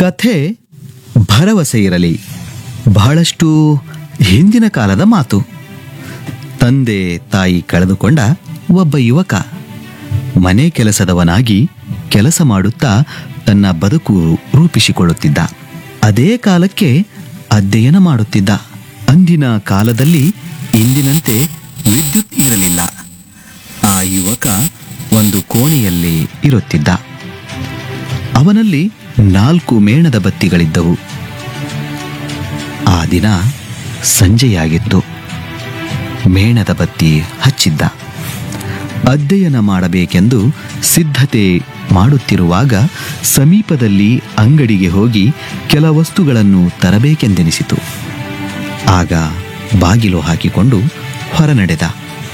ಕಥೆ ಭರವಸೆ ಇರಲಿ ಬಹಳಷ್ಟು ಹಿಂದಿನ ಕಾಲದ ಮಾತು ತಂದೆ ತಾಯಿ ಕಳೆದುಕೊಂಡ ಒಬ್ಬ ಯುವಕ ಮನೆ ಕೆಲಸದವನಾಗಿ ಕೆಲಸ ಮಾಡುತ್ತಾ ತನ್ನ ಬದುಕು ರೂಪಿಸಿಕೊಳ್ಳುತ್ತಿದ್ದ ಅದೇ ಕಾಲಕ್ಕೆ ಅಧ್ಯಯನ ಮಾಡುತ್ತಿದ್ದ ಅಂದಿನ ಕಾಲದಲ್ಲಿ ಇಂದಿನಂತೆ ವಿದ್ಯುತ್ ಇರಲಿಲ್ಲ ಆ ಯುವಕ ಒಂದು ಕೋಣೆಯಲ್ಲಿ ಇರುತ್ತಿದ್ದ ಅವನಲ್ಲಿ ನಾಲ್ಕು ಮೇಣದ ಬತ್ತಿಗಳಿದ್ದವು ಆ ದಿನ ಸಂಜೆಯಾಗಿತ್ತು ಮೇಣದ ಬತ್ತಿ ಹಚ್ಚಿದ್ದ ಅಧ್ಯಯನ ಮಾಡಬೇಕೆಂದು ಸಿದ್ಧತೆ ಮಾಡುತ್ತಿರುವಾಗ ಸಮೀಪದಲ್ಲಿ ಅಂಗಡಿಗೆ ಹೋಗಿ ಕೆಲ ವಸ್ತುಗಳನ್ನು ತರಬೇಕೆಂದೆನಿಸಿತು ಆಗ ಬಾಗಿಲು ಹಾಕಿಕೊಂಡು ಹೊರನಡೆದ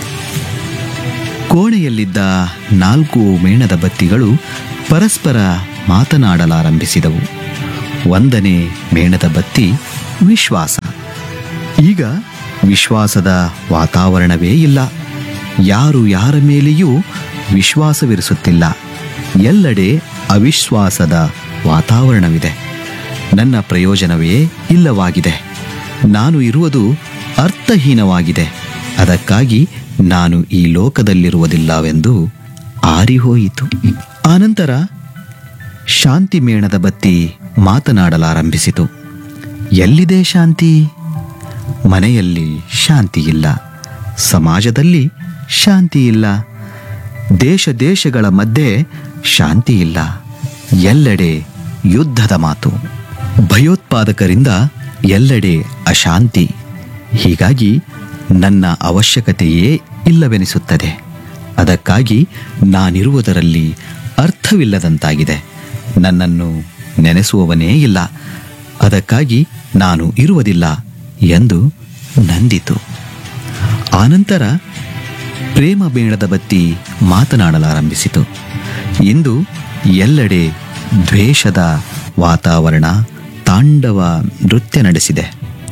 ಕೋಣೆಯಲ್ಲಿದ್ದ ನಾಲ್ಕು ಮೇಣದ ಬತ್ತಿಗಳು ಪರಸ್ಪರ ಮಾತನಾಡಲಾರಂಭಿಸಿದವು ಒಂದನೇ ಮೇಣದ ಬತ್ತಿ ವಿಶ್ವಾಸ ಈಗ ವಿಶ್ವಾಸದ ವಾತಾವರಣವೇ ಇಲ್ಲ ಯಾರು ಯಾರ ಮೇಲೆಯೂ ವಿಶ್ವಾಸವಿರಿಸುತ್ತಿಲ್ಲ ಎಲ್ಲೆಡೆ ಅವಿಶ್ವಾಸದ ವಾತಾವರಣವಿದೆ ನನ್ನ ಪ್ರಯೋಜನವೇ ಇಲ್ಲವಾಗಿದೆ ನಾನು ಇರುವುದು ಅರ್ಥಹೀನವಾಗಿದೆ ಅದಕ್ಕಾಗಿ ನಾನು ಈ ಲೋಕದಲ್ಲಿರುವುದಿಲ್ಲವೆಂದು ಆರಿಹೋಯಿತು ಆನಂತರ ಶಾಂತಿ ಮೇಣದ ಬತ್ತಿ ಮಾತನಾಡಲಾರಂಭಿಸಿತು ಎಲ್ಲಿದೆ ಶಾಂತಿ ಮನೆಯಲ್ಲಿ ಶಾಂತಿ ಇಲ್ಲ ಸಮಾಜದಲ್ಲಿ ಶಾಂತಿ ಇಲ್ಲ ದೇಶ ದೇಶಗಳ ಮಧ್ಯೆ ಶಾಂತಿ ಇಲ್ಲ ಎಲ್ಲೆಡೆ ಯುದ್ಧದ ಮಾತು ಭಯೋತ್ಪಾದಕರಿಂದ ಎಲ್ಲೆಡೆ ಅಶಾಂತಿ ಹೀಗಾಗಿ ನನ್ನ ಅವಶ್ಯಕತೆಯೇ ಇಲ್ಲವೆನಿಸುತ್ತದೆ ಅದಕ್ಕಾಗಿ ನಾನಿರುವುದರಲ್ಲಿ ಅರ್ಥವಿಲ್ಲದಂತಾಗಿದೆ ನನ್ನನ್ನು ನೆನೆಸುವವನೇ ಇಲ್ಲ ಅದಕ್ಕಾಗಿ ನಾನು ಇರುವುದಿಲ್ಲ ಎಂದು ನಂದಿತು ಆನಂತರ ಪ್ರೇಮ ಬೇಣದ ಬತ್ತಿ ಮಾತನಾಡಲಾರಂಭಿಸಿತು ಇಂದು ಎಲ್ಲೆಡೆ ದ್ವೇಷದ ವಾತಾವರಣ ತಾಂಡವ ನೃತ್ಯ ನಡೆಸಿದೆ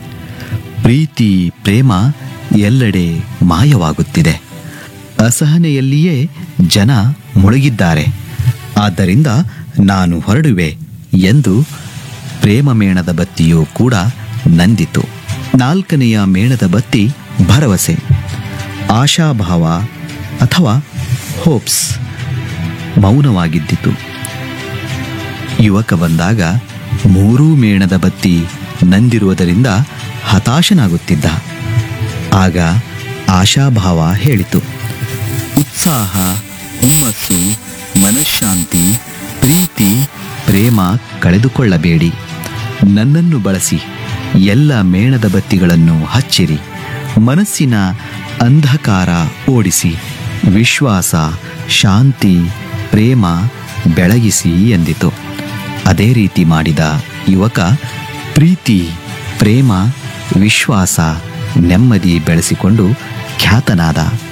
ಪ್ರೀತಿ ಪ್ರೇಮ ಎಲ್ಲೆಡೆ ಮಾಯವಾಗುತ್ತಿದೆ ಅಸಹನೆಯಲ್ಲಿಯೇ ಜನ ಮುಳುಗಿದ್ದಾರೆ ಆದ್ದರಿಂದ ನಾನು ಹೊರಡುವೆ ಎಂದು ಪ್ರೇಮ ಮೇಣದ ಬತ್ತಿಯೂ ಕೂಡ ನಂದಿತು ನಾಲ್ಕನೆಯ ಮೇಣದ ಬತ್ತಿ ಭರವಸೆ ಆಶಾಭಾವ ಅಥವಾ ಹೋಪ್ಸ್ ಮೌನವಾಗಿದ್ದಿತು ಯುವಕ ಬಂದಾಗ ಮೂರೂ ಮೇಣದ ಬತ್ತಿ ನಂದಿರುವುದರಿಂದ ಹತಾಶನಾಗುತ್ತಿದ್ದ ಆಗ ಆಶಾಭಾವ ಹೇಳಿತು ಉತ್ಸಾಹ ಹುಮ್ಮಸ್ಸು ಮನಃಶಾಂತಿ ಪ್ರೀತಿ ಪ್ರೇಮ ಕಳೆದುಕೊಳ್ಳಬೇಡಿ ನನ್ನನ್ನು ಬಳಸಿ ಎಲ್ಲ ಮೇಣದ ಬತ್ತಿಗಳನ್ನು ಹಚ್ಚಿರಿ ಮನಸ್ಸಿನ ಅಂಧಕಾರ ಓಡಿಸಿ ವಿಶ್ವಾಸ ಶಾಂತಿ ಪ್ರೇಮ ಬೆಳಗಿಸಿ ಎಂದಿತು ಅದೇ ರೀತಿ ಮಾಡಿದ ಯುವಕ ಪ್ರೀತಿ ಪ್ರೇಮ ವಿಶ್ವಾಸ ನೆಮ್ಮದಿ ಬೆಳೆಸಿಕೊಂಡು ಖ್ಯಾತನಾದ